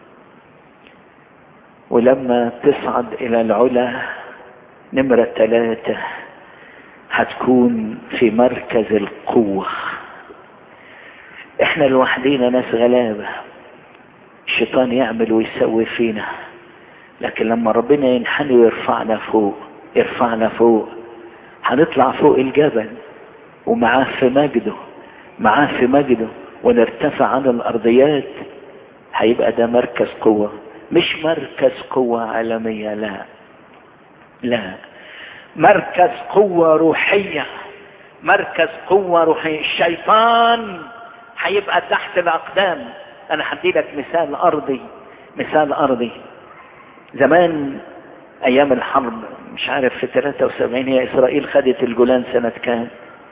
ولما تصعد الى العلا نمرة ثلاثة هتكون في مركز القوة احنا لوحدينا ناس غلابة الشيطان يعمل ويسوي فينا لكن لما ربنا ينحني ويرفعنا فوق يرفعنا فوق هنطلع فوق الجبل ومعاه في مجده معاه في مجده ونرتفع عن الارضيات هيبقى ده مركز قوة مش مركز قوة عالمية لا لا مركز قوة روحية مركز قوة روحية الشيطان هيبقى تحت الأقدام أنا هدي لك مثال أرضي مثال أرضي زمان أيام الحرب مش عارف في 73 هي إسرائيل خدت الجولان سنة كام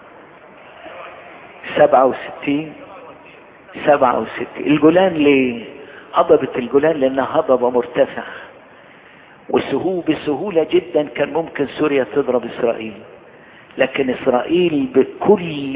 67 67 الجولان ليه هضبت الجولان لأنها هضبة مرتفعة وسهو بسهولة جدا كان ممكن سوريا تضرب إسرائيل لكن إسرائيل بكل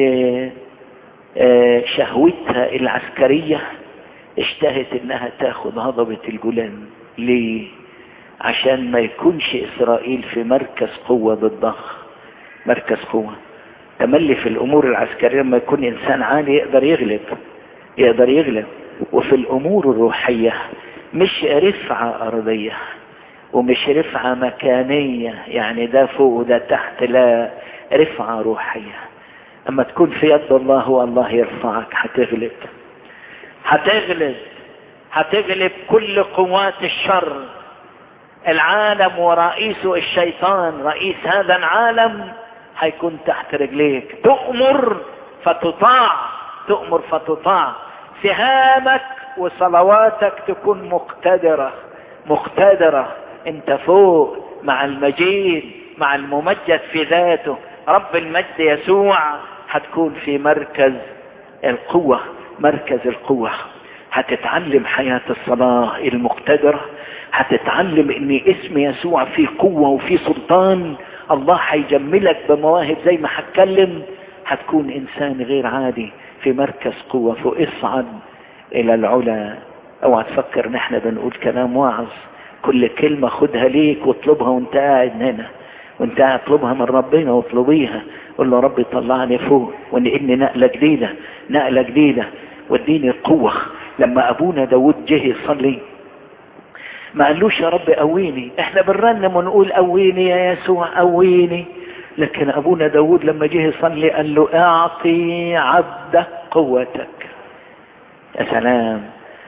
شهوتها العسكرية اشتهت انها تاخد هضبة الجولان ليه عشان ما يكونش اسرائيل في مركز قوة ضدها مركز قوة تملي في الامور العسكرية لما يكون انسان عالي يقدر يغلب يقدر يغلب وفي الامور الروحية مش رفعة ارضية ومش رفعة مكانية يعني ده فوق وده تحت لا رفعة روحية اما تكون في يد الله والله يرفعك هتغلب هتغلب هتغلب كل قوات الشر العالم ورئيسه الشيطان رئيس هذا العالم هيكون تحت رجليك تؤمر فتطاع تؤمر فتطاع سهامك وصلواتك تكون مقتدرة مقتدرة انت فوق مع المجيد مع الممجد في ذاته رب المجد يسوع هتكون في مركز القوة مركز القوة هتتعلم حياة الصلاة المقتدرة هتتعلم ان اسم يسوع فيه قوة وفيه سلطان الله هيجملك بمواهب زي ما هتكلم هتكون انسان غير عادي في مركز قوة فاصعد الى العلا اوعى تفكر ان احنا بنقول كلام واعظ كل كلمة خدها ليك واطلبها وانت قاعد هنا وانت قاعد اطلبها من ربنا واطلبيها قول له ربي طلعني فوق ونقلني نقلة جديدة نقلة جديدة واديني القوة لما ابونا داود جه يصلي ما قالوش يا رب قويني احنا بنرنم ونقول قويني يا يسوع قويني لكن ابونا داود لما جه يصلي قال له اعطي عبدك قوتك يا سلام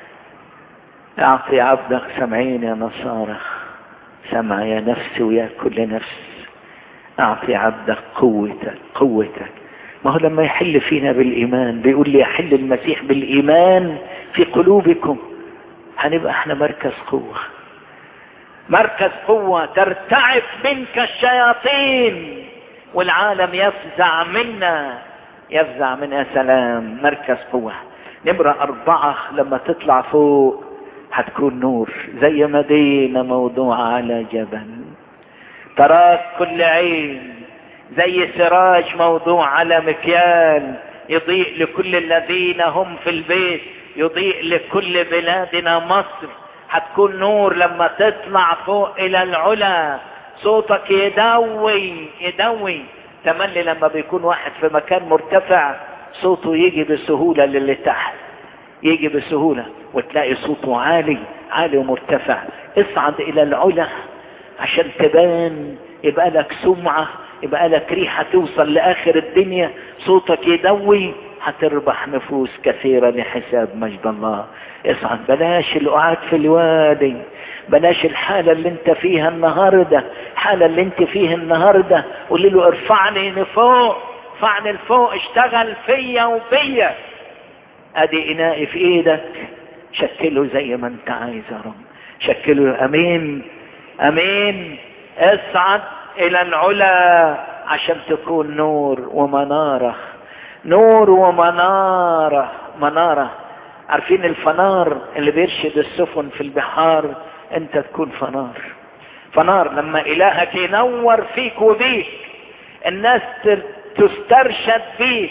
اعطي عبدك سمعين يا نصارى سمع يا نفسي ويا كل نفس اعطي عبدك قوتك قوتك ما هو لما يحل فينا بالايمان بيقول لي يحل المسيح بالايمان في قلوبكم هنبقى احنا مركز قوة مركز قوة ترتعب منك الشياطين والعالم يفزع منا يفزع منا سلام مركز قوة نمرة أربعة لما تطلع فوق هتكون نور زي مدينة موضوعة على جبل تراك كل عين زي سراج موضوع على مكيال يضيء لكل الذين هم في البيت يضيء لكل بلادنا مصر هتكون نور لما تطلع فوق الى العلا صوتك يدوي يدوي تملي لما بيكون واحد في مكان مرتفع صوته يجي بسهولة للي تحت يجي بسهولة وتلاقي صوته عالي عالي ومرتفع اصعد الى العلا عشان تبان يبقى لك سمعة يبقى لك ريحة توصل لآخر الدنيا صوتك يدوي هتربح نفوس كثيرة لحساب مجد الله اصعد بلاش القعاد في الوادي بلاش الحالة اللي انت فيها النهاردة الحالة اللي انت فيها النهاردة قولي له ارفعني لفوق ارفعني لفوق اشتغل فيا وبيا ادي انائي في ايدك شكله زي ما انت عايز يا رب شكله امين امين اصعد الى العلا عشان تكون نور ومنارة نور ومنارة منارة عارفين الفنار اللي بيرشد السفن في البحار انت تكون فنار فنار لما الهك ينور فيك وبيك الناس تسترشد فيك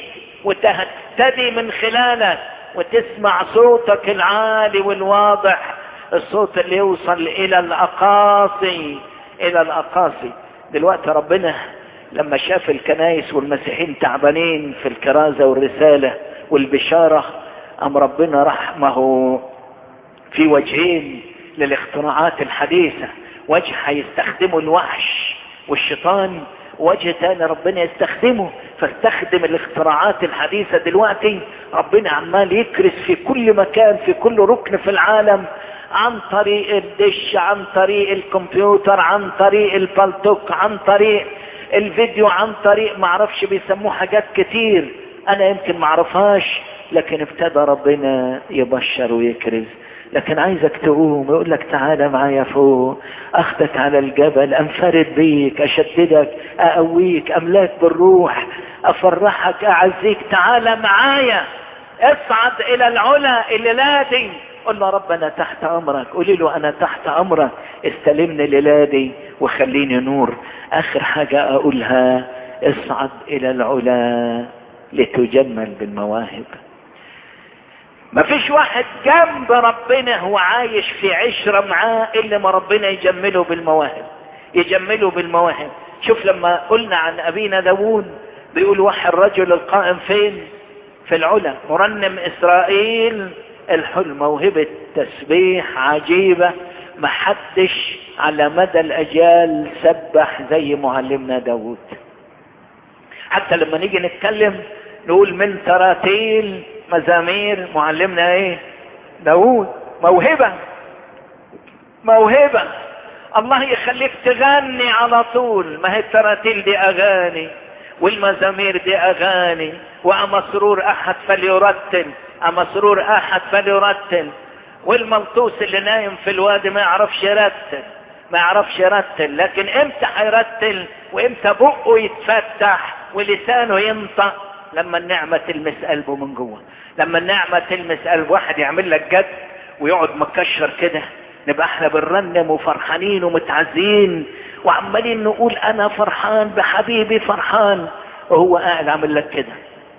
وتهتدي من خلالك وتسمع صوتك العالي والواضح الصوت اللي يوصل الى الاقاصي الى الاقاصي دلوقتي ربنا لما شاف الكنايس والمسيحيين تعبانين في الكرازة والرسالة والبشارة أم ربنا رحمه في وجهين للاختراعات الحديثة وجه هيستخدمه الوحش والشيطان وجه تاني ربنا يستخدمه فاستخدم الاختراعات الحديثة دلوقتي ربنا عمال يكرس في كل مكان في كل ركن في العالم عن طريق الدش عن طريق الكمبيوتر عن طريق البلتوك عن طريق الفيديو عن طريق معرفش بيسموه حاجات كتير انا يمكن معرفهاش لكن ابتدى ربنا يبشر ويكرز لكن عايزك تقوم يقول لك تعالى معايا فوق اخدك على الجبل انفرد بيك اشددك اقويك املاك بالروح افرحك اعزيك تعالى معايا اصعد الى العلا الليله دي قل له رب انا تحت امرك قولي له انا تحت امرك استلمني ليلادي وخليني نور اخر حاجة اقولها اصعد الى العلا لتجمل بالمواهب مفيش واحد جنب ربنا هو عايش في عشرة معاه الا ما ربنا يجمله بالمواهب يجمله بالمواهب شوف لما قلنا عن ابينا داوود بيقول واحد الرجل القائم فين في العلا مرنم اسرائيل الحل موهبة تسبيح عجيبة محدش على مدى الاجيال سبح زي معلمنا داود حتى لما نيجي نتكلم نقول من تراتيل مزامير معلمنا ايه داود موهبة موهبة الله يخليك تغني على طول ما هي التراتيل دي اغاني والمزامير دي اغاني وامسرور احد فليرتل امسرور احد فليرتل والملطوس اللي نايم في الوادي ما يعرفش يرتل ما يعرفش يرتل لكن امتى هيرتل وامتى بقه يتفتح ولسانه ينطق لما النعمة تلمس قلبه من جوه لما النعمة تلمس قلب واحد يعمل لك جد ويقعد مكشر كده نبقى احنا بنرنم وفرحانين ومتعزين وعمالين نقول انا فرحان بحبيبي فرحان وهو قاعد عامل لك كده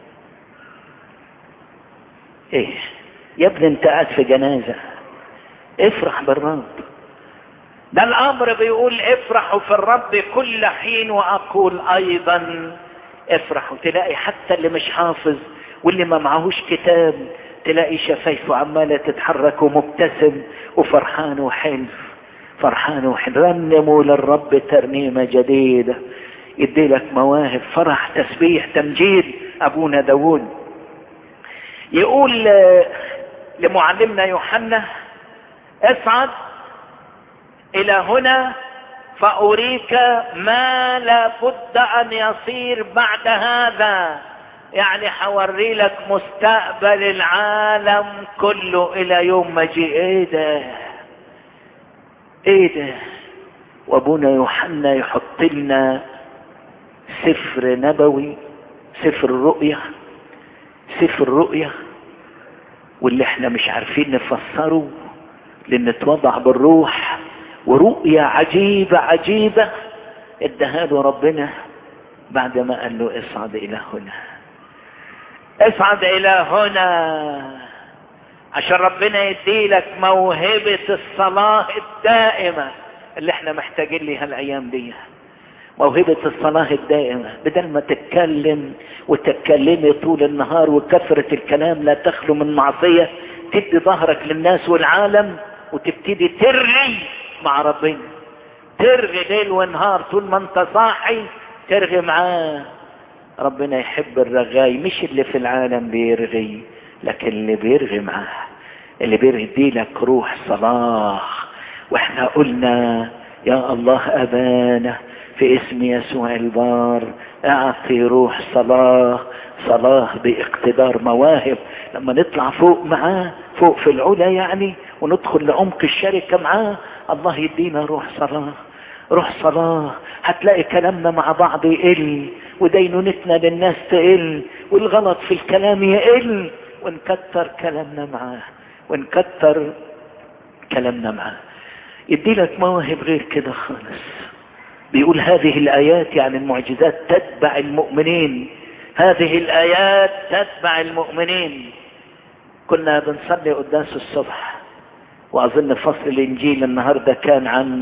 ايه يا ابني انت قاعد في جنازة افرح بالرب ده الامر بيقول افرحوا في الرب كل حين واقول ايضا افرحوا تلاقي حتى اللي مش حافظ واللي ما معهوش كتاب تلاقي شفايفه عمالة تتحرك ومبتسم وفرحان وحلو فرحان وحلو رنموا للرب ترنيمة جديدة يدي لك مواهب فرح تسبيح تمجيد ابونا داود يقول لمعلمنا يوحنا اصعد الى هنا فاريك ما لابد ان يصير بعد هذا يعني حوري لك مستقبل العالم كله الى يوم مجيء ايه ده ايه ده وابونا يوحنا يحط لنا سفر نبوي سفر الرؤية سفر الرؤية واللي احنا مش عارفين نفسره لان اتوضع بالروح ورؤية عجيبة عجيبة اداها له ربنا بعد ما قال له اصعد الى هنا اصعد الى هنا عشان ربنا يديلك موهبة الصلاة الدائمة اللي احنا محتاجين ليها الايام دي موهبة الصلاة الدائمة بدل ما تتكلم وتتكلمي طول النهار وكثرة الكلام لا تخلو من معصية تدي ظهرك للناس والعالم وتبتدي ترغي مع ربنا ترغي ليل ونهار طول ما انت صاحي ترغي معاه ربنا يحب الرغاي مش اللي في العالم بيرغي لكن اللي بيرغي معاه اللي بيرغي لك روح صلاح واحنا قلنا يا الله ابانا في اسم يسوع البار اعطي روح صلاة صلاة باقتدار مواهب لما نطلع فوق معاه فوق في العلا يعني وندخل لعمق الشركة معاه الله يدينا روح صلاة روح صلاة هتلاقي كلامنا مع بعض يقل ودينونتنا للناس تقل والغلط في الكلام يقل ونكتر كلامنا معاه ونكتر كلامنا معاه يدي لك مواهب غير كده خالص بيقول هذه الآيات يعني المعجزات تتبع المؤمنين هذه الآيات تتبع المؤمنين كنا بنصلي قداس الصبح وأظن فصل الإنجيل النهاردة كان عن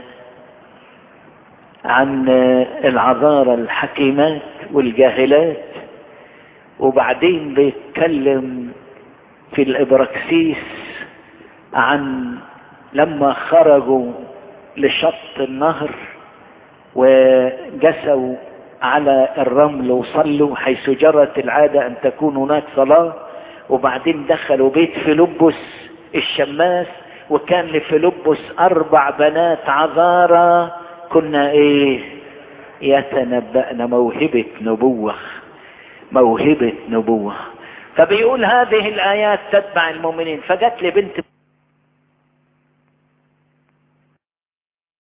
عن العذارى الحكيمات والجاهلات وبعدين بيتكلم في الإبراكسيس عن لما خرجوا لشط النهر وجسوا على الرمل وصلوا حيث جرت العادة أن تكون هناك صلاة وبعدين دخلوا بيت فيلبس الشماس وكان لفيلبس أربع بنات عذارى كنا إيه يتنبأن موهبة نبوة موهبة نبوة فبيقول هذه الآيات تتبع المؤمنين فجت لي بنت